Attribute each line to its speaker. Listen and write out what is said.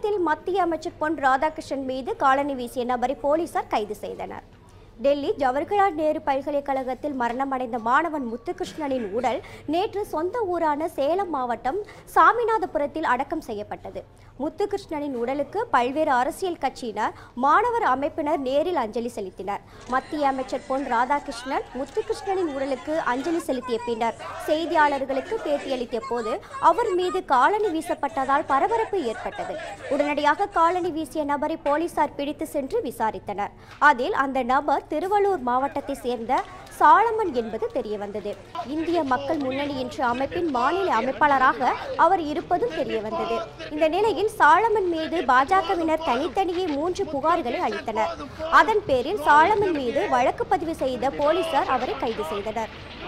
Speaker 1: சேலத்தில் மத்திய அமைச்சர் பொன் ராதாகிருஷ்ணன் மீது காலணி வீசிய நபரை போலீசார் கைது செய்தனர் டெல்லி ஜவஹர்லால் நேரு பல்கலைக்கழகத்தில் மரணமடைந்த மாணவன் முத்துகிருஷ்ணனின் உடல் நேற்று சொந்த ஊரான சேலம் மாவட்டம் சாமிநாதபுரத்தில் அடக்கம் செய்யப்பட்டது முத்துகிருஷ்ணனின் உடலுக்கு பல்வேறு அரசியல் கட்சியினர் மாணவர் அமைப்பினர் நேரில் அஞ்சலி செலுத்தினர் மத்திய அமைச்சர் பொன் ராதாகிருஷ்ணன் முத்துகிருஷ்ணனின் உடலுக்கு அஞ்சலி செலுத்திய பின்னர் செய்தியாளர்களுக்கு பேட்டியளித்த போது அவர் மீது காலணி வீசப்பட்டதால் பரபரப்பு ஏற்பட்டது உடனடியாக காலணி வீசிய நபரை போலீசார் பிடித்து சென்று விசாரித்தனர் அதில் அந்த நபர் திருவள்ளூர் மாவட்டத்தை சேர்ந்த சாலமன் என்பது தெரியவந்தது இந்திய மக்கள் முன்னணி என்ற அமைப்பின் மாநில அமைப்பாளராக அவர் இருப்பதும் தெரியவந்தது இந்த நிலையில் சாலமன் மீது பாஜகவினர் தனித்தனியே மூன்று புகார்களை அளித்தனர் அதன் பேரில் சாலமன் மீது வழக்கு பதிவு செய்த போலீசார் அவரை கைது செய்தனர்